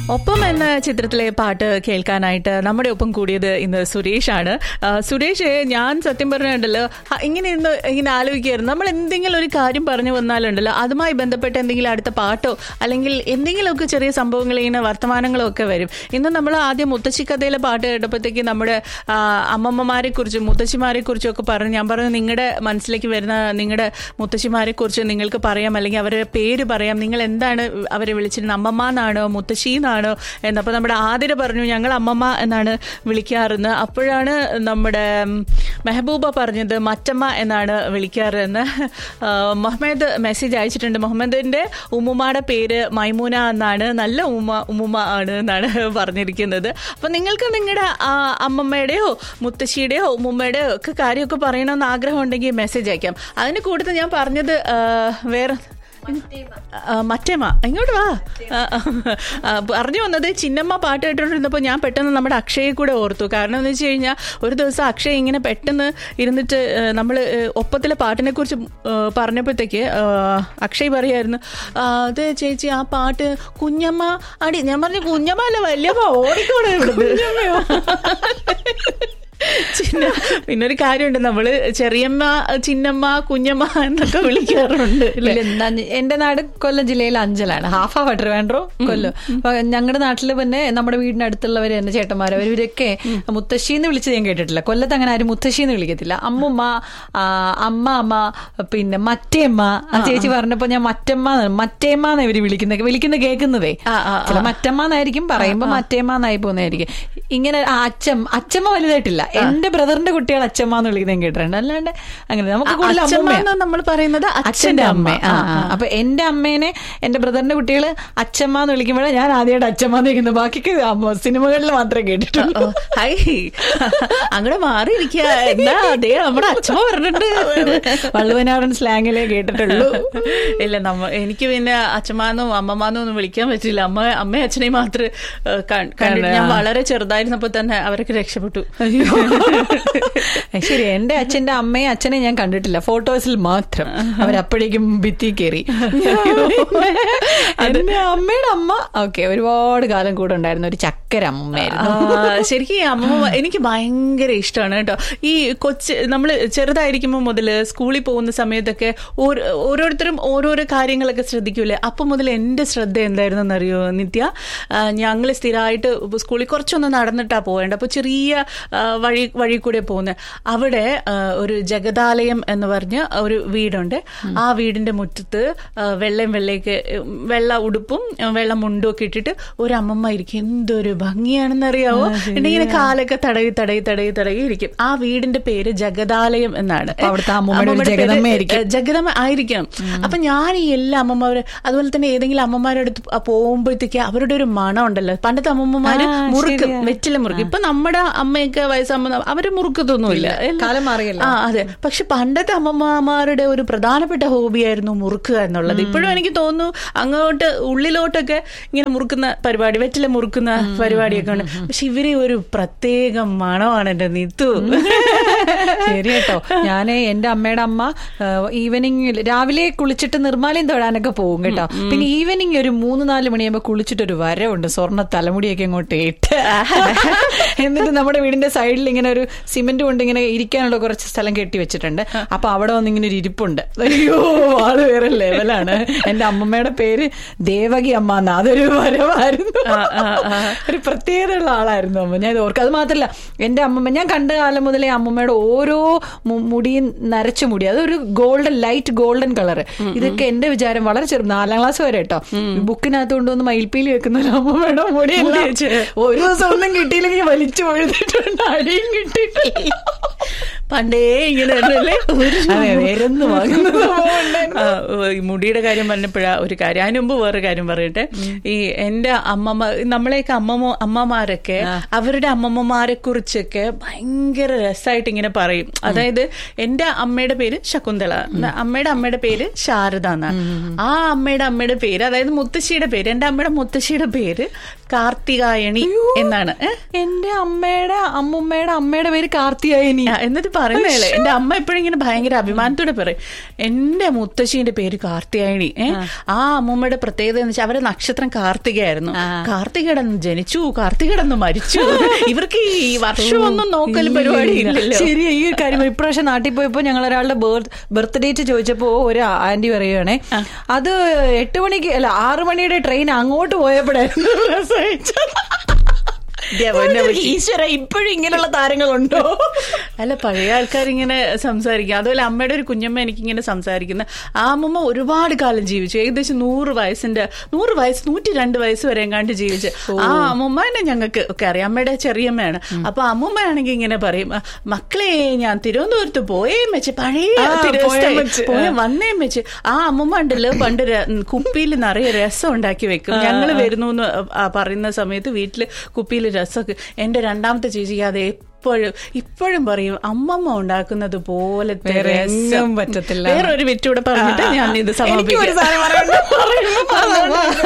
ഒപ്പം എന്ന ചിത്രത്തിലെ പാട്ട് കേൾക്കാനായിട്ട് നമ്മുടെ ഒപ്പം കൂടിയത് ഇന്ന് സുരേഷാണ് ആ, സുരേഷ് ഞാൻ സത്യം പറഞ്ഞിട്ടുണ്ടല്ലോ ആ, ഇങ്ങനെ ഇന്ന് ഇങ്ങനെ ആലോചിക്കായിരുന്നു നമ്മൾ എന്തെങ്കിലും ഒരു കാര്യം പറഞ്ഞു വന്നാലുണ്ടല്ലോ അതുമായി ബന്ധപ്പെട്ട എന്തെങ്കിലും അടുത്ത പാട്ടോ അല്ലെങ്കിൽ എന്തെങ്കിലുമൊക്കെ ചെറിയ സംഭവങ്ങൾ ഇങ്ങനെ വർത്തമാനങ്ങളോ ഒക്കെ വരും ഇന്ന് നമ്മൾ ആദ്യം മുത്തശ്ശി കഥയിലെ പാട്ട് കേട്ടപ്പോഴത്തേക്ക് നമ്മുടെ ആ, അമ്മമ്മമാരെ കുറിച്ചും മുത്തശ്ശിമാരെ കുറിച്ചും ഒക്കെ പറഞ്ഞു ഞാൻ പറഞ്ഞു നിങ്ങളുടെ മനസ്സിലേക്ക് വരുന്ന നിങ്ങളുടെ മുത്തശ്ശിമാരെ കുറിച്ച് നിങ്ങൾക്ക് പറയാം അല്ലെങ്കിൽ അവരുടെ പേര് പറയാം നിങ്ങൾ എന്താണ് അവരെ വിളിച്ചിരുന്നത് അമ്മമ്മ എന്നാണോ മുത്തശ്ശി എന്നാണോ എന്നപ്പോൾ നമ്മുടെ ആതിര പറഞ്ഞു ഞങ്ങൾ അമ്മമ്മ എന്നാണ് വിളിക്കാറെന്ന് അപ്പോഴാണ് നമ്മുടെ ഉം, മെഹബൂബ പറഞ്ഞത് മറ്റമ്മ എന്നാണ് വിളിക്കാറെന്ന് ആ, മുഹമ്മദ് മെസ്സേജ് അയച്ചിട്ടുണ്ട് മുഹമ്മദിന്റെ ഉമ്മുമ്മയുടെ പേര് മൈമൂന എന്നാണ് നല്ല ഉമ്മ ഉമ്മുമ്മ ആണ് എന്നാണ് പറഞ്ഞിരിക്കുന്നത് അപ്പൊ നിങ്ങൾക്ക് നിങ്ങളുടെ അമ്മമ്മയുടെയോ മുത്തശ്ശിയുടെയോ ഉമ്മുമ്മയുടെയോ ഒക്കെ കാര്യമൊക്കെ പറയണമെന്ന് ആഗ്രഹം ഉണ്ടെങ്കിൽ മെസ്സേജ് അയക്കാം അതിന് കൂടുതൽ ഞാൻ പറഞ്ഞത് ആ, വേറെ ആ, മറ്റേമ്മ ഇങ്ങോട്ട് വാ ആ, ആ, പറഞ്ഞു വന്നത് ചിന്നമ്മ പാട്ട് കേട്ടോണ്ടിരുന്നപ്പോൾ ഞാൻ പെട്ടെന്ന് നമ്മുടെ അക്ഷയെ കൂടെ ഓർത്തു കാരണം എന്ന് വെച്ച് കഴിഞ്ഞാൽ ഒരു ദിവസം അക്ഷയ് ഇങ്ങനെ പെട്ടെന്ന് ഇരുന്നിട്ട് നമ്മൾ ഒപ്പത്തിലെ പാട്ടിനെ കുറിച്ച് പറഞ്ഞപ്പോഴത്തേക്ക് ആ, അക്ഷയ് പറയായിരുന്നു "ആ, അത് ചേച്ചി ആ പാട്ട് കുഞ്ഞമ്മ അടി ഞാൻ പറഞ്ഞു കുഞ്ഞമ്മ അല്ല വല്യമ്മ ഓടിക്കോടെ ചിന്ന പിന്നെ ഒരു കാര്യമുണ്ട് നമ്മള് ചെറിയമ്മ ചിന്നമ്മ കുഞ്ഞമ്മ എന്നൊക്കെ വിളിക്കാറുണ്ട് അല്ലേ ഇല്ല, ന- എന്റെ നാട് കൊല്ലം ജില്ലയിലെ അഞ്ചലാണ് ഹാഫ് ഹാഫ് ട്രിവാൻഡ്രോ കൊല്ലം അപ്പൊ ഞങ്ങളുടെ നാട്ടിൽ പിന്നെ നമ്മുടെ വീടിന്റെ അടുത്തുള്ളവര് എന്റെ ചേട്ടന്മാർ അവരൊക്കെ മുത്തശ്ശി എന്ന് വിളിച്ച് ഞാൻ കേട്ടിട്ടില്ല കൊല്ലത്ത് അങ്ങനെ ആരും മുത്തശ്ശി എന്ന് വിളിക്കത്തില്ല അമ്മുമ്മ ആ, അമ്മ അമ്മ പിന്നെ മറ്റേമ്മ ആ ചേച്ചി പറഞ്ഞപ്പോ ഞാൻ മറ്റമ്മ എന്ന്- മറ്റേമ്മ എന്നാ ഇവര് വിളിക്കുന്നത് വിളിക്കുന്ന കേൾക്കുന്നതേ ആ, ആ, ചില മറ്റമ്മ എന്നായിരിക്കും പറയുമ്പോ മറ്റേമ്മ എന്നായി പോകുന്നതായിരിക്കും ഇങ്ങനെ ആ അച്ഛം അച്ഛമ്മ വലുതായിട്ടില്ല എന്റെ ബ്രദറിന്റെ കുട്ടികൾ അച്ഛമ്മ എന്ന് വിളിക്കുന്നത് ഞാൻ കേട്ടിട്ടുണ്ട് അല്ലാണ്ട് അങ്ങനെ നമുക്ക് കൂടുതൽ അച്ഛമ്മ അമ്മൂമ്മയാ. എന്ന് നമ്മൾ പറയുന്നത് അച്ഛന്റെ അമ്മ ആ ആ. അപ്പൊ എന്റെ അമ്മേനെ എന്റെ ബ്രദറിന്റെ കുട്ടികള് അച്ഛമ്മ എന്ന് വിളിക്കുമ്പോഴേ ഞാൻ ആദ്യമായിട്ട് അച്ഛമ്മ എന്ന് വിളിക്കുന്നത് ബാക്കിക്ക് അമ്മ സിനിമകളിൽ മാത്രമേ കേട്ടിട്ടുള്ളൂ ഹൈ അങ്ങടെ മാറിയിരിക്കുക എന്താ അതേ നമ്മുടെ അച്ഛമ്മ പറഞ്ഞിട്ടുണ്ട് വള്ളുവനാടൻ സ്ലാങ്ങിലേ കേട്ടിട്ടുള്ളൂ ഇല്ല നമ്മ എനിക്ക് പിന്നെ അച്ഛമാന്നും അമ്മമാന്നും ഒന്നും വിളിക്കാൻ പറ്റില്ല അമ്മ അമ്മയും അച്ഛനെയും മാത്രം ഏഹ്, കൺ- കണ്ടിട്ട് ഞാൻ വളരെ ചെറുതായിരുന്നപ്പോ തന്നെ അവരൊക്കെ രക്ഷപ്പെട്ടു ശരി എന്റെ അച്ഛന്റെ അമ്മയും അച്ഛനെയും ഞാൻ കണ്ടിട്ടില്ല ഫോട്ടോസിൽ മാത്രം അവരപ്പോഴേക്കും ഭിത്തി കയറി എന്റെ അമ്മയുടെ അമ്മ ഓക്കെ ഒരുപാട് കാലം കൂടെ ഉണ്ടായിരുന്ന ഒരു ചക്കര അമ്മയായിരുന്നു ആ, ശരിക്കും ഈ അമ്മ എനിക്ക് ഭയങ്കര ഇഷ്ടമാണ് കേട്ടോ ഈ കൊച്ച് നമ്മൾ ചെറുതായിരിക്കുമ്പോൾ മുതൽ സ്കൂളിൽ പോകുന്ന സമയത്തൊക്കെ ഓരോ- ഓരോരുത്തരും ഓരോരോ കാര്യങ്ങളൊക്കെ ശ്രദ്ധിക്കൂലേ അപ്പം മുതൽ എൻ്റെ ശ്രദ്ധ എന്തായിരുന്നു അറിയോ നിത്യ ഞങ്ങൾ സ്ഥിരമായിട്ട് സ്കൂളിൽ കുറച്ചൊന്ന് നടന്നിട്ടാ പോവേണ്ട അപ്പോൾ ചെറിയ ആ, വഴി വഴി കൂടെ പോകുന്നത് അവിടെ ആ, ഒരു ജഗതാലയം എന്ന് പറഞ്ഞ ഒരു വീടുണ്ട് ആ വീടിന്റെ മുറ്റത്ത് ആ, വെള്ളയും വെള്ളയൊക്കെ ഉം, വെള്ള ഉടുപ്പും ഉം, വെള്ള മുണ്ടും ഒക്കെ ഇട്ടിട്ട് ഒരു അമ്മമ്മ ഇരിക്കും എന്തൊരു ഭംഗിയാണെന്നറിയാവോ എന്നിട്ട് ഇങ്ങനെ കാലൊക്കെ തടവി തടവി തടവി തടവി ഇരിക്കും ആ വീടിന്റെ പേര് ജഗതാലയം എന്നാണ് അപ്പൊ അവിടുത്തെ അമ്മൂമ്മയുടെ ഒരു അമ്മൂമ്മയുടെ പേര്, ജഗദമ്മയായിരിക്കും. ഏ, ജഗദമ്മ ആയിരിക്കണം അപ്പൊ ഞാൻ ഈ എല്ലാ അമ്മമാര് അതുപോലെ തന്നെ ഏതെങ്കിലും അമ്മമാരുടെ അടുത്ത് പോകുമ്പോഴത്തേക്ക് അവരുടെ ഒരു മണം ഉണ്ടല്ലോ പണ്ടത്തെ അമ്മമ്മമാര് ആ, മുറുക്കും ശരിയാ. വെറ്റില മുറുക്കും ഇപ്പൊ നമ്മുടെ അമ്മയൊക്കെ വയസ്സമ്മ അവര് മുറുക്കത്തൊന്നുമില്ല എല്ലാം- കാലം മാറിയല്ലോ. ആ അതെ പക്ഷെ പണ്ടത്തെ അമ്മമ്മമാരുടെ ഒരു പ്രധാനപ്പെട്ട ഹോബിയായിരുന്നു മുറുക്കുക എന്നുള്ളത് ഇപ്പോഴും എനിക്ക് തോന്നുന്നു അങ്ങോട്ട് ഉള്ളിലോട്ടൊക്കെ ഇങ്ങനെ മുറുക്കുന്ന പരിപാടി വെറ്റില മുറുക്കുന്ന പരിപാടിയൊക്കെ ഉണ്ട് പക്ഷെ ഇവരെ ഒരു പ്രത്യേക മണമാണ് എന്റെ നിത്തു ശരി കേട്ടോ ഞാന് എന്റെ അമ്മയുടെ അമ്മ ഈവനിങ് രാവിലെ കുളിച്ചിട്ട് നിർമ്മാലയം തൊഴാനൊക്കെ പോകും കേട്ടോ പിന്നെ ഈവനിങ് ഒരു മൂന്ന് നാല് മണിയാകുമ്പോ കുളിച്ചിട്ട് ഒരു വരവുണ്ട് സ്വർണ്ണ തലമുടിയൊക്കെ ഇങ്ങോട്ട് ഇട്ട് എന്നിട്ട് നമ്മുടെ വീടിന്റെ സൈഡിൽ ഇങ്ങനെ ഒരു സിമെന്റ് കൊണ്ട് ഇങ്ങനെ ഇരിക്കാനുള്ള കുറച്ച് സ്ഥലം കെട്ടി വെച്ചിട്ടുണ്ട് അപ്പൊ അവിടെ വന്ന് ഇങ്ങനെ ഒരു ഇരിപ്പുണ്ട് അയ്യോ ആള് വേറെ ലെവലാണ് എന്റെ അമ്മമ്മയുടെ പേര് ദേവകി അമ്മ എന്നാ അതൊരു വരവായിരുന്നു ഒരു പ്രത്യേകതയുള്ള ആളായിരുന്നു അമ്മ ഞാൻ ഇത് ഓർക്കും അത് മാത്രല്ല എന്റെ അമ്മമ്മ ഞാൻ കണ്ട കാലം മുതലേ അമ്മമ്മയുടെ ഓരോ മു- മുടിയും നരച്ച മുടി അതൊരു ഗോൾഡൻ ലൈറ്റ് ഗോൾഡൻ കളർ ഇതൊക്കെ എന്റെ വിചാരം വളരെ ചെറു നാലാം ക്ലാസ് വരെ കേട്ടോ ബുക്കിനകത്ത് കൊണ്ടുവന്ന് മയിൽപ്പീലി വെക്കുന്ന ഒരു അമ്മമ്മയുടെ മുടി ഒരു ദിവസം ഒന്നും കിട്ടിയില്ലെങ്കിൽ വലിച്ചു പൊഴുതിട്ടുണ്ട് അടിയും കിട്ടിയിട്ടില്ല പണ്ടേ ഇങ്ങനെ ആയിരുന്നല്ലേ? ഒരു അതെ, വേറൊന്നും വാങ്ങുന്ന സംഭവം ഉണ്ടായിരുന്നു. ആ, ഈ മുടിയുടെ കാര്യം പറഞ്ഞപ്പോഴാ ഒരു കാര്യം അതിന് മുമ്പ് വേറെ കാര്യം പറയട്ടെ ഈ എന്റെ അമ്മമ്മ നമ്മളെയൊക്കെ അമ്മമ്മ അമ്മമാരൊക്കെ അവരുടെ അമ്മമ്മമാരെ കുറിച്ചൊക്കെ ഭയങ്കര രസമായിട്ട് ഇങ്ങനെ പറയും അതായത് എന്റെ അമ്മയുടെ പേര് ശകുന്തള അമ്മയുടെ അമ്മയുടെ പേര് ശാരദ എന്നാണ് ആ അമ്മയുടെ അമ്മയുടെ പേര് അതായത് മുത്തശ്ശിയുടെ പേര് എന്റെ അമ്മയുടെ മുത്തശ്ശിയുടെ പേര് കാർത്തികായണി എന്നാണ് ഏ? എന്റെ അമ്മയുടെ അമ്മുമ്മയുടെ അമ്മയുടെ പേര് കാർത്തിയായനി ആ, എന്നിട്ട് പറയുന്നതല്ലേ എന്റെ അമ്മ എപ്പോഴും ഇങ്ങനെ ഭയങ്കര അഭിമാനത്തോടെ പറയും എന്റെ മുത്തശ്ശീന്റെ പേര് കാർത്തിയായണി ഏ ആ അമ്മൂമ്മയുടെ പ്രത്യേകത എന്ന് വെച്ചാൽ അവരെ നക്ഷത്രം കാർത്തികയായിരുന്നു കാർത്തികടന്ന് ജനിച്ചു കാർത്തികടന്ന് മരിച്ചു ഇവർക്ക് ഈ വർഷമൊന്നും നോക്കൽ പരിപാടി ഇല്ലല്ലോ ശരി ഈ ഒരു കാര്യം ഇപ്രാവശ്യം നാട്ടിൽ പോയപ്പോ ഞങ്ങൾ ഒരാളുടെ ബർത്ത് ഡേറ്റ് ചോദിച്ചപ്പോ ഒരു ആന്റി പറയുകയാണെ അത് എട്ട് മണിക്ക് അല്ല ആറു മണിയുടെ ട്രെയിൻ അങ്ങോട്ട് പോയപ്പോഴായിരുന്നു പ്രസവിച്ചത്. ഈശ്വര ഇപ്പോഴും ഇങ്ങനെയുള്ള താരങ്ങളുണ്ടോ അല്ല പഴയ ആൾക്കാർ ഇങ്ങനെ സംസാരിക്കും അതുപോലെ അമ്മയുടെ ഒരു കുഞ്ഞമ്മ എനിക്കിങ്ങനെ സംസാരിക്കുന്ന ആ അമ്മമ്മ ഒരുപാട് കാലം ജീവിച്ചു ഏകദേശം നൂറ് വയസ്സിന്റെ നൂറ് വയസ്സ് നൂറ്റി രണ്ട് വയസ്സ് വരെ എങ്ങാണ്ട് ജീവിച്ച് ആ അമ്മമ്മനെ ഞങ്ങൾക്ക് ഒക്കെ അറിയാം അമ്മയുടെ ചെറിയമ്മയാണ് അപ്പൊ അമ്മമ്മയാണെങ്കിൽ ഇങ്ങനെ പറയും "ആ, മക്കളെ ഞാൻ തിരുവനന്തപുരത്ത് പോയേം വെച്ച് പഴയ ആ, തിരു- പോയേം വെച്ച്. പോയ വന്നേം വെച്ച് ആ അമ്മമ്മ ഉണ്ടല്ലോ പണ്ട് ര- കുപ്പിയിൽ നിറയെ രസം ഉണ്ടാക്കി വെക്കും ഞങ്ങൾ വരുന്നു എന്ന് ആ പറയുന്ന സമയത്ത് വീട്ടില് കുപ്പിയിൽ രസമൊക്കെ എന്റെ രണ്ടാമത്തെ ചേച്ചിക്ക് അത് എപ്പോഴും ഇപ്പോഴും പറയും അമ്മമ്മ ഉണ്ടാക്കുന്നത് പോലത്തെ വേറെ രസം എങ്ങും പറ്റത്തില്ല. വേറെ ഒരു വിറ്റൂടെ പറഞ്ഞിട്ട് ഞാൻ ഇത് എനിക്കൊരു സമാപിക്കാം സാധനം പറയാനുണ്ട്.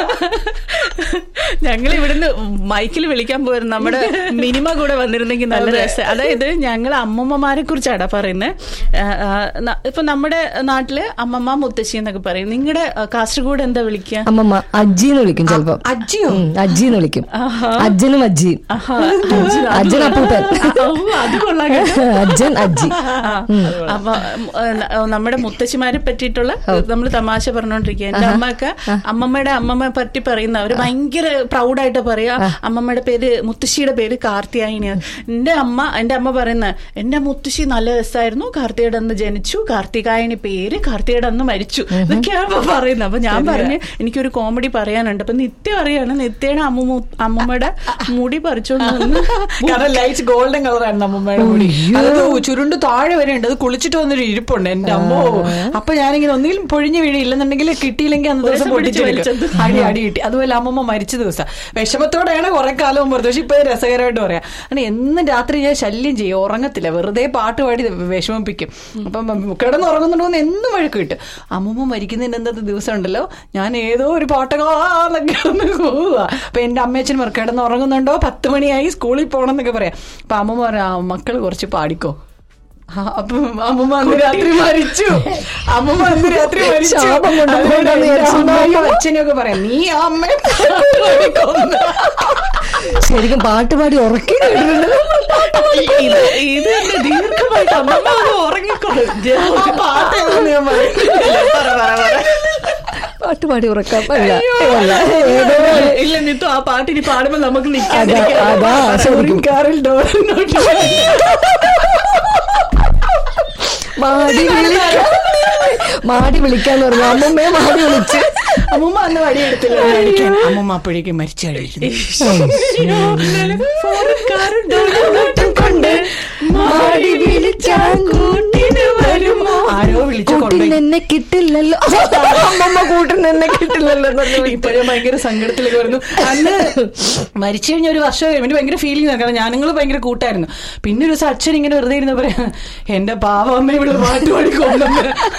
ഞങ്ങൾ ഇവിടുന്ന് മൈക്കിൽ വിളിക്കാൻ പോയിരുന്നു നമ്മുടെ മിനിമ കൂടെ വന്നിരുന്നെങ്കിൽ നല്ല രസം അതായത് ഞങ്ങൾ അമ്മമ്മമാരെ കുറിച്ചാണ് പറയുന്നത് ഇപ്പൊ നമ്മുടെ നാട്ടില് അമ്മമ്മ മുത്തശ്ശി എന്നൊക്കെ പറയും നിങ്ങളുടെ കാസർഗോഡ് എന്താ വിളിക്കുക അമ്മമ്മ അജ്ജിന്ന് വിളിക്കും ചിലപ്പോ അജ്ജിയോ ഉം, അജ്ജിന്ന് വിളിക്കും അജ്ജനും അജ്ജിയും ആഹാ, അജ്ജൻ അപ്പൂപ്പൻ ഓ, അത് കൊള്ളാം കേട്ടോ. അജ്ജൻ അജ്ജി ആ, അപ്പൊ ഉം, ഏ, നമ്മുടെ മുത്തശ്ശിമാരെ പറ്റിയിട്ടുള്ള നമ്മൾ തമാശ പറഞ്ഞോണ്ടിരിക്കുക എന്റെ അമ്മയൊക്കെ അമ്മമ്മയുടെ അമ്മമ്മയെ പറ്റി പറയുന്ന അവര് ഭയങ്കര പ്രൗഡായിട്ട് പറയാ അമ്മമ്മയുടെ പേര് മുത്തശ്ശിയുടെ പേര് കാർത്തിയായിനിയാണ് എന്റെ അമ്മ എന്റെ അമ്മ പറയുന്ന എന്റെ മുത്തശ്ശി നല്ല രസമായിരുന്നു കാർത്തികയുടെ അന്ന് ജനിച്ചു കാർത്തികായനി പേര് കാർത്തികയുടെ അന്ന് മരിച്ചു ഇതൊക്കെയാണ് ഇപ്പൊ പറയുന്നത് അപ്പൊ ഞാൻ പറഞ്ഞു എനിക്കൊരു കോമഡി പറയാനുണ്ട് അപ്പൊ നിത്യ പറയാണ് നിത്യയുടെ അമ്മ അമ്മമ്മയുടെ മുടി പറിച്ചോണ്ട് വന്ന് കാരണം ലൈറ്റ് ഗോൾഡൻ കളറാണ് അമ്മമ്മയുടെ മുടി അത് ചുരുണ്ട് താഴെ വരെ ഉണ്ട് അത് കുളിച്ചിട്ട് വന്നൊരു ഇരിപ്പുണ്ട് എന്റെ അമ്മോ അപ്പൊ ഞാനിങ്ങനെ ഒന്നുകിലും പൊഴിഞ്ഞു വീഴ ഇല്ലെന്നുണ്ടെങ്കിൽ കിട്ടിയില്ലെങ്കിൽ അന്ന് ദിവസം ദിവസം പിടിച്ച് പൊട്ടിച്ചെടുക്കും വലിച്ചത്. അടി അടി കിട്ടി അതുപോലെ അമ്മമ്മ മരിച്ച ദിവസം വിഷമത്തോടെയാണ് കുറെ കാലം മുമ്പ് പക്ഷെ ഇപ്പൊ രസകരമായിട്ട് പറയാം അങ്ങനെ എന്നും രാത്രി ഞാൻ ശല്യം ചെയ്യും ഉറങ്ങത്തില്ല വെറുതെ പാട്ട് പാടി വിഷമിപ്പിക്കും അപ്പം കിടന്നുറങ്ങുന്നുണ്ടോന്ന് എന്നും വഴക്ക് കിട്ടും അമ്മമ്മ മരിക്കുന്നതിന്റെ അന്നത്തെ ദിവസം ഉണ്ടല്ലോ ഞാൻ ഏതോ ഒരു പാട്ടൊക്കെ ഒന്ന് പോവുക അപ്പൊ എന്റെ അമ്മയച്ഛൻ പറ കിടന്നുറങ്ങുന്നുണ്ടോ പത്ത് മണിയായി സ്കൂളിൽ പോകണം എന്നൊക്കെ പറയാം അപ്പൊ അമ്മമ്മ പറയാം "ആ, മക്കള് കുറച്ച് പാടിക്കോ ആ, അപ്പൊ അമ്മമ്മ അന്ന് രാത്രി മരിച്ചു അമ്മമ്മ അന്ന് രാത്രി മരിച്ചു ശാപം കൊണ്ട് അതുകൊണ്ട് പോയതാന്ന് എന്റെ വിചാരിച്ചു. അമ്മയും അച്ഛനും ഒക്കെ പറയാം നീ ആ അമ്മയെ പാടിക്കോന്ന്." ശരിക്കും പാട്ട് പാടി ഉറക്കി കേട്ടിട്ടുണ്ട്. ഇത് ഇത് തന്നെ ദീർഘമായിട്ട് അമ്മമ്മ ഒന്ന് ഉറങ്ങിക്കോളും ആ പാട്ട് ഏതാന്ന് ഞാൻ പറയും. പറ പറ പറ പാട്ട് പാടി ഉറക്കാൻ പാടില്ല ഇല്ല നിത്തു ആ പാട്ട് ഇനി പാടുമ്പോ നമുക്ക് അതാ നിൽക്കാതിരിക്കാം അതാ ശരിക്കും കാറിൽ ഡോറിനോട്ട് മാടി വിളിക്കാൻ മാടി വിളിക്കാന്ന് പറഞ്ഞു അമ്മമ്മയെ മാടി വിളിച്ച് അമ്മൂമ്മ അന്ന് വടിയെടുത്തില്ല അടിക്കാൻ അമ്മൂമ്മ അപ്പോഴേക്കും മരിച്ചു കഴിഞ്ഞിരുന്നു ഫോറക്കാരൻ ഡോറിനോട്ടം കൊണ്ട് മാടി വിളിക്കാൻ കൂട്ടിന് വരുമോ ആരോ വിളിച്ചു കൂട്ടിൽ കൊണ്ടുപോയി എന്നെ കിട്ടില്ലല്ലോ അമ്മമ്മ കൂട്ടിൽ എന്നെ കിട്ടില്ലല്ലോ എന്നൊക്കെ വിളിച്ചു. ഇപ്പോഴും ഭയങ്കര സങ്കടത്തിലേക്ക് വരുന്നു അന്ന് മരിച്ചു കഴിഞ്ഞ ഒരു വർഷം കഴിയുമ്പോൾ ഭയങ്കര ഫീലിംഗ് കാരണം ഞാനുങ്ങൾ ഭയങ്കര കൂട്ടായിരുന്നു പിന്നെ ഒരു ദിവസം അച്ഛൻ ഇങ്ങനെ വെറുതെ ഇരുന്ന് പറയാ എന്റെ പാവ അമ്മ ഇവിടെ പാട്ട് പാടിക്കൊണ്ടു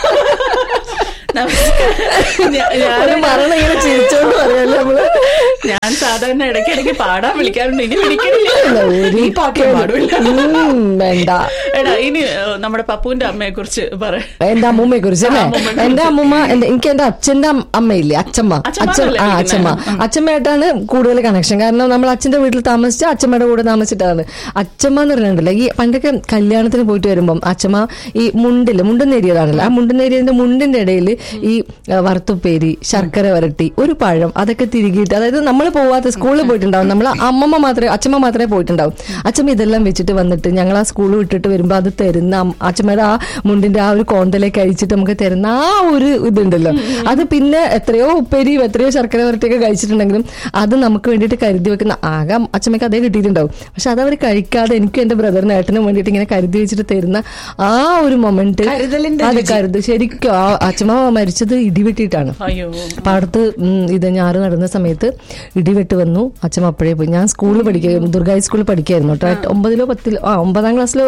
ഒരു മരണം ഇങ്ങനെ ചിരിച്ചോണ്ട് പറയാല്ലേ നമ്മള് ഞാൻ സാധാരണ ഇടയ്ക്കിടയ്ക്ക് പാടാൻ വിളിക്കാറുണ്ട് ഇനി വിളിക്കണില്ല ഒരു ഈ പാട്ട് പാടില്ല ഉം, വേണ്ട എടാ ഇനി ഏഹ്, നമ്മുടെ പപ്പുവിന്റെ അമ്മയെ കുറിച്ച് പറ എന്റെ അമ്മൂമ്മയെ കുറിച്ച് അല്ലേ എന്റെ അമ്മൂമ്മ എന്റെ- എനിക്ക് എന്റെ അച്ഛന്റെ അം- അമ്മയില്ലേ അച്ഛമ്മ അച്ഛമ്മ അച്ഛൻ എന്നല്ലേ ആ അച്ഛമ്മ അച്ഛമ്മയായിട്ടാണ് കൂടുതൽ കണക്ഷൻ കാരണം നമ്മൾ അച്ഛന്റെ വീട്ടിൽ താമസിച്ച അച്ഛമ്മയുടെ കൂടെ താമസിച്ചിട്ടാണ് അച്ഛമ്മ എന്ന് പറഞ്ഞിട്ടുണ്ടല്ലോ ഈ പണ്ടൊക്കെ കല്യാണത്തിന് പോയിട്ട് വരുമ്പം അച്ഛമ്മ ഈ മുണ്ടില് മുണ്ടെന്നേരിയതാണല്ലോ ആ മുണ്ടെന്നേരിയതിന്റെ മുണ്ടിന്റെ ഇടയിൽ ഈ ആ, വറുത്തുപ്പേരി ശർക്കര വരട്ടി ഒരു പഴം അതൊക്കെ തിരികിയിട്ട് അതായത് നമ്മൾ പോവാത്ത സ്കൂളിൽ പോയിട്ടുണ്ടാവും നമ്മൾ അമ്മമ്മ മാത്രമേ അച്ഛമ്മ മാത്രമേ പോയിട്ടുണ്ടാവും അച്ഛമ്മ ഇതെല്ലാം വെച്ചിട്ട് വന്നിട്ട് ഞങ്ങൾ ആ സ്കൂൾ വിട്ടിട്ട് വരുമ്പോൾ അത് തരുന്ന അം- അച്ഛമ്മയുടെ ആ മുണ്ടിന്റെ ആ ഒരു കോന്തലേക്ക് അഴിച്ചിട്ട് നമുക്ക് തരുന്ന ആ ഒരു ഇതുണ്ടല്ലോ അത് പിന്നെ എത്രയോ ഉപ്പേരിയും എത്രയോ ശർക്കര വരട്ടിയൊക്കെ കഴിച്ചിട്ടുണ്ടെങ്കിലും അത് നമുക്ക് വേണ്ടിയിട്ട് കരുതി വെക്കുന്ന ആകെ അച്ഛമ്മയ്ക്ക് അതേ കിട്ടിയിട്ടുണ്ടാവും പക്ഷെ അത് അവർ കഴിക്കാതെ എനിക്കും എന്റെ ബ്രദറിനും ഏട്ടനും വേണ്ടിയിട്ട് ഇങ്ങനെ കരുതി വെച്ചിട്ട് തരുന്ന ആ ഒരു മൊമെന്റ് കരുതലിന്റെ അത് കരുത് ശരിക്കും ആ അച്ഛമ്മ മരിച്ചത് ഇടിവെട്ടിയിട്ടാണ് അയ്യോ പാടത്ത് ഉം, ഇത് ഞാറ് നടുന്ന സമയത്ത് ഇടിവെട്ട് വന്നു അച്ഛൻ അപ്പോഴേ പോയി ഞാൻ സ്കൂളിൽ പഠിക്കുക ദുർഗായി സ്കൂളിൽ പഠിക്കായിരുന്നു കേട്ടോ എട്ട്- ഒമ്പതിലോ പത്തിലോ ആ ഒമ്പതാം ക്ലാസ്സിലോ ആണെന്ന് തോന്നുന്നു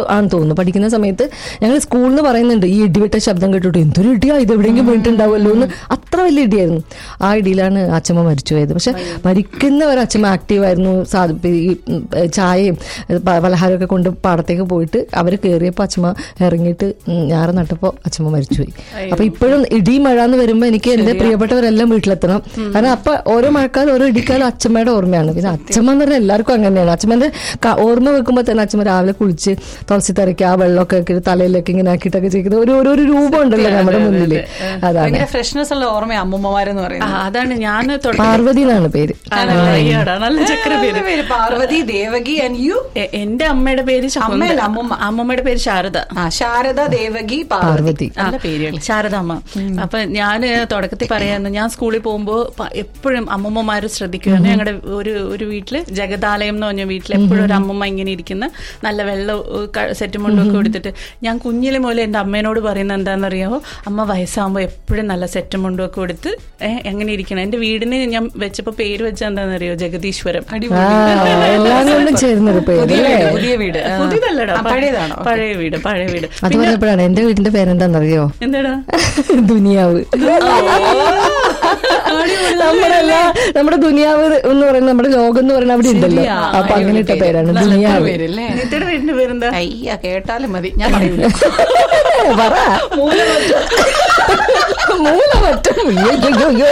തോന്നുന്നു പഠിക്കുന്ന സമയത്ത് ഞങ്ങൾ സ്കൂളിൽ നിന്ന് പറയുന്നുണ്ട് ഈ ഇടിവിട്ട ശബ്ദം കേട്ടിട്ട് എന്തൊരു ഇടിയാ ഇത് എവിടെയെങ്കിലും വീണിട്ടുണ്ടാവുമല്ലോ എന്ന് അത്ര വലിയ ഇടിയായിരുന്നു ആ ഇടിയിലാണ് അച്ഛമ്മ മരിച്ചു പോയത് പക്ഷെ മരിക്കുന്ന ഒരു അച്ഛമ്മ ആക്റ്റീവായിരുന്നു സാ- ഈ ഉം, ചായയും പ- പലഹാരമൊക്കെ കൊണ്ട് പാടത്തേക്ക് പോയിട്ട് അവർ കയറിയപ്പോൾ അച്ഛമ്മ ഇറങ്ങിയിട്ട് ഉം, ഞാറ് നട്ടപ്പോൾ അച്ഛമ്മ മരിച്ചുപോയി അപ്പൊ ഇപ്പോഴും ഇടി മഴ എന്ന് വരുമ്പോ എനിക്ക് എന്റെ പ്രിയപ്പെട്ടവരെല്ലാം വീട്ടിലെത്തണം കാരണം അപ്പൊ ഓരോ മഴക്കാലം ഓരോ ഇടിക്കാലം അച്ഛമ്മയുടെ ഓർമ്മയാണ് പിന്നെ അച്ഛമ്മ എന്ന് പറഞ്ഞാൽ എല്ലാവർക്കും അങ്ങനെയാണ് അച്ഛമ്മന്റെ ക- ഓർമ്മ വെക്കുമ്പോൾ തന്നെ അച്ഛമ്മ രാവിലെ കുളിച്ച് തുളസി തരയ്ക്ക് ആ വെള്ളമൊക്കെ ഒക്കെ തലയിലൊക്കെ ഇങ്ങനെ ആക്കിയിട്ടൊക്കെ ചെയ്യുന്നത് ഒരു ഒരു ഒരു രൂപം ഉണ്ടല്ലോ നമ്മുടെ മുന്നില് അതാണ് ഭയങ്കര ഫ്രഷ്നെസ് ഉള്ള ഓർമ്മ അമ്മൂമ്മമാരെന്ന് ആ, പറയുന്നത് അതാണ് ഞാൻ തുടങ്ങി പാർവതി എന്നാണ് പേര് നല്ല ചക്ര പേര് പേര് പാർവതി ദേവകി ആൻഡ് യു എ- എന്റെ അമ്മയുടെ പേര് ശകുന്തള. അമ്മയല്ല, അമ്മുമ്മ. അമ്മമ്മയുടെ പേര് ശാരദ ആ ശാരദ ദേവകി പാർവതി പാർവതി. നല്ല പേരുകൾ ശാരദാമ്മ അപ്പൊ ഞാൻ തുടക്കത്തിൽ പറയാന്ന് ഞാൻ സ്കൂളിൽ പോകുമ്പോ പ- എപ്പോഴും അമ്മമ്മമാര് ശ്രദ്ധിക്കുകയാണ് ഞങ്ങളുടെ ഒരു ഒരു വീട്ടില് ജഗതാലയം എന്ന് പറഞ്ഞ വീട്ടിൽ എപ്പോഴും ഒരു അമ്മമ്മ ഇങ്ങനെ ഇരിക്കുന്ന നല്ല വെള്ളം സെറ്റും മുണ്ടും ഒക്കെ എടുത്തിട്ട് ഞാൻ കുഞ്ഞിലെ മുതൽ എന്റെ അമ്മേനോട് പറയുന്നത് എന്താണെന്നറിയാമോ അമ്മ വയസ്സാകുമ്പോൾ എപ്പോഴും നല്ല സെറ്റും മുണ്ടും ഒക്കെ എടുത്ത് ഏഹ് എങ്ങനെ ഇരിക്കണം എന്റെ വീടിന് ഞാൻ വെച്ചപ്പോ പേര് വെച്ച എന്താണെന്നറിയോ ജഗദീശ്വരം ആ എല്ലാം കൊണ്ടും ചേർന്നൊരു പേര് പുതിയ അല്ലേ വീട് പുതിയ വീട് ആ. പുതിയതല്ലടാ ആ, പഴയതാണോ പഴയ വീട് പഴയ വീട് അത് പറഞ്ഞപ്പോഴാണ് എന്റെ വീടിന്റെ പേരെന്താണെന്നറിയോ എന്താടാ ദുനിയാവ് നമ്മുടെ എല്ലാ നമ്മുടെ ദുനിയാവ് എന്ന് പറയുന്നത് നമ്മുടെ ലോകം എന്ന് പറയുന്നത് അവിടെ ഉണ്ടല്ലോ ശരിയാ. അപ്പൊ അങ്ങനെ ഇട്ട പേരാണ് നല്ല ദുനിയാവ് പേരല്ലേ നിത്യയുടെ വീടിന്റെ പേരെന്താ അയ്യ കേട്ടാലും മതി ഞാൻ പറയൂല പറ മൂലമറ്റം അയ്യോ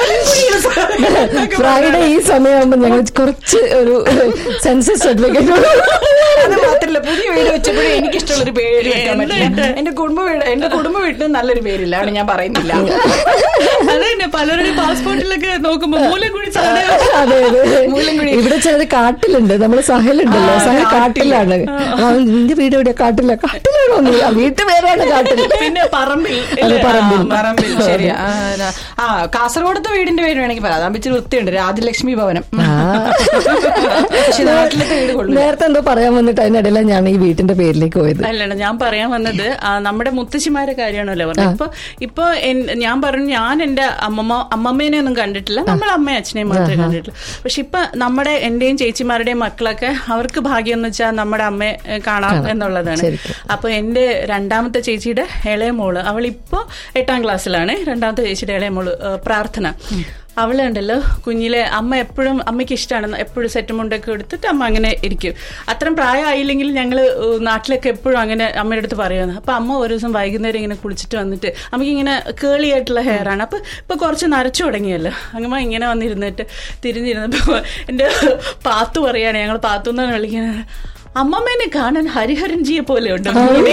ഫ്രൈഡേ ഈ സമയമാകുമ്പോ ഞങ്ങൾ കുറച്ച് ഒരു സെൻസസ് സർട്ടിഫിക്കറ്റ് അത് മാത്രല്ല പുതിയ വീട് വെച്ചപ്പോഴേ എനിക്ക് ഇഷ്ടമുള്ള ഒരു പേര് വെക്കാൻ പറ്റില്ല എന്റെ കുടുംബ വീട് എന്റെ കുടുംബ വീട്ടിൽ നല്ലൊരു പേരില്ല അവിടെ ഞാൻ പറയുന്നില്ല അത് തന്നെ പലരുടെ പാസ്പോർട്ടിലൊക്കെ നോക്കുമ്പോ മൂലം കൂടി ചാടി അതെ അതെ ഇവിടെ ചിലത് കാട്ടിലുണ്ട് നമ്മള് സഹലുണ്ടല്ലോ സഹൽ കാട്ടിലാണ് ആ, നിന്റെ വീട് എവിടെയാ കാട്ടില്ല കാട്ടിലാണോ നീ ആ, വീട്ടു പേരാണ് കാട്ടിൽ പിന്നെ പറമ്പിൽ അത് പറമ്പിൽ പറമ്പിൽ ശരിയാ ആ, ആ, ആ കാസർഗോഡത്തെ വീടിന്റെ പേര് വേണമെങ്കിൽ പറയാം അതാകുമ്പോ ഇച്ചിരി വൃത്തിയുണ്ട് രാജലക്ഷ്മി ഭവനം ആ. പക്ഷെ നാട്ടിലത്തെ വീട് കൊള്ളില്ല നേരത്തെ എന്തോ പറയാൻ വന്നിട്ട് അതിനിടയിലാണ് ഞാൻ ഈ വീട്ടിന്റെ പേരിലേക്ക് പോയത് അല്ലല്ല ഞാൻ പറയാൻ വന്നത് ആ, നമ്മുടെ മുത്തശ്ശിമാരെ കാര്യമാണല്ലോ പറഞ്ഞത് ഇപ്പൊ ഇപ്പൊ എൻ- ഞാൻ പറഞ്ഞു ഞാൻ എന്റെ അമ്മമ്മ അമ്മമ്മേനെ ഒന്നും കണ്ടിട്ടില്ല നമ്മൾ അമ്മയും അച്ഛനെയും മാത്രമേ കണ്ടിട്ടുള്ളൂ പക്ഷെ ഇപ്പൊ നമ്മുടെ എന്റെയും ചേച്ചിമാരുടെയും മക്കളൊക്കെ അവർക്ക് ഭാഗ്യം എന്ന് വെച്ചാൽ നമ്മുടെ അമ്മയെ ഏ, കാണാം എന്നുള്ളതാണ് ശരിക്കും. അപ്പൊ എന്റെ രണ്ടാമത്തെ ചേച്ചിയുടെ ഇളയ മോള് അവൾ ഇപ്പോ എട്ടാം ക്ലാസ്സിലാണ് രണ്ടാമത്തെ ചേച്ചിയുടെ ഇളയ മോള് ഏ, പ്രാർത്ഥന അവളുണ്ടല്ലോ കുഞ്ഞിലെ അമ്മ എപ്പോഴും അമ്മയ്ക്ക് ഇഷ്ടമാണ് എപ്പോഴും സെറ്റ് മുണ്ടൊക്കെ എടുത്തിട്ട് അമ്മ അങ്ങനെ ഇരിക്കും അത്രയും പ്രായമായില്ലെങ്കിൽ ഞങ്ങൾ നാട്ടിലൊക്കെ എപ്പോഴും അങ്ങനെ അമ്മയുടെ അടുത്ത് പറയുന്നത് അപ്പൊ അമ്മ ഒരു ദിവസം വൈകുന്നേരം ഇങ്ങനെ കുളിച്ചിട്ട് വന്നിട്ട് അമ്മയ്ക്ക് ഇങ്ങനെ കേളി ആയിട്ടുള്ള ഹെയർ ആണ് അപ്പൊ ഇപ്പൊ കുറച്ച് നരച്ചു തുടങ്ങിയല്ലോ അങ്ങമ്മ ഇങ്ങനെ വന്നിരുന്നിട്ട് തിരിഞ്ഞിരുന്നപ്പോ എന്റെ പാത്തു പറയാണ് ഞങ്ങൾ പാത്തു എന്നാണ് വിളിക്കുന്നത് അമ്മമ്മേനെ കാണാൻ ഹരിഹരൻജിയെ പോലെ ഉണ്ട് മുടി.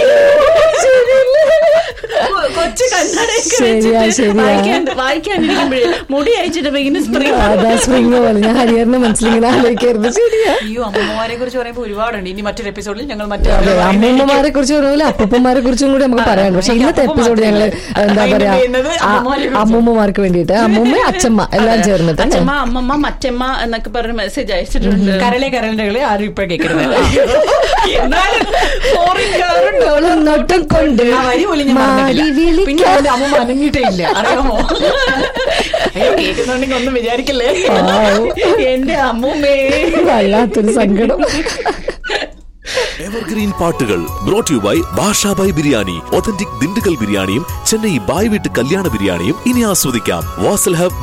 കൊച്ചു കണ്ണടയൊക്കെ ശരിയാ, വെച്ചിട്ട് ശരിയാ. വായിക്കാൻ വായിക്കാനിരിക്കുമ്പോഴേ മുടി അയച്ചിട്ട് ഇങ്ങനെ സ്പ്രേ അതാ സ്പ്രിങ് പോലെ ഞാൻ ഹരിഹറിന്റെ മനസ്സിലിങ്ങനെ ആലോചിക്കായിരുന്നു ശരിയാ അയ്യോ അമ്മമാരെ കുറിച്ച് പറയുമ്പോൾ ഒരുപാടുണ്ട് ഇനി മറ്റൊരു എപ്പിസോഡിൽ ഞങ്ങൾ മറ്റേ അതെ അമ്മൂമ്മമാരെ കുറിച്ച് പറഞ്ഞ അപ്പൂപ്പന്മാരെ കുറിച്ചും കൂടി നമുക്ക് പറയാനുണ്ട് പക്ഷെ ഇന്നത്തെ എപ്പിസോഡ് ഞങ്ങള് എന്താ പറയാ ചെയ്യുന്നത് ആ, അമ്മൂമ്മമാരെ കുറിച്ച്. അമ്മൂമ്മമാർക്ക് വേണ്ടിയിട്ട് അമ്മൂമ്മ അച്ഛമ്മ എല്ലാം ചേർന്നിട്ട് അല്ലേ? അച്ഛമ്മ അമ്മമ്മ മറ്റമ്മ എന്നൊക്കെ പറഞ്ഞ് മെസ്സേജ് അയച്ചിട്ടുണ്ട് കരളെ കരളിന്റെ കളി ആരും ഇപ്പൊ കേൾക്കരുത് എന്നാലും foreign കാരുണ്ട്. ഓളും നോട്ടും കൊണ്ട് ആ വരി പോലും ഞാൻ മാറി പറഞ്ഞിട്ടില്ല. വിളിക്കാൻ. പിന്നെ അവന്റെ അമ്മ മനങ്ങിട്ടേ ഇല്ല അറിയാമോ അയ്യോ കേൾക്കുന്നുണ്ടെങ്കിൽ ഒന്നും വിചാരിക്കല്ലേ പാവം. എന്റെ അമ്മൂമ്മേ വല്ലാത്തൊരു സങ്കടം എവർഗ്രീൻ പാട്ടുകൾ brought you by Basha Bhai biryani authentic Dindigul ബിരിയാണിയും ചെന്നൈ ബായ് വീട്ട് കല്യാണ ബിരിയാണിയും ഇനി ആസ്വദിക്കാം വാസൽ ഹബ്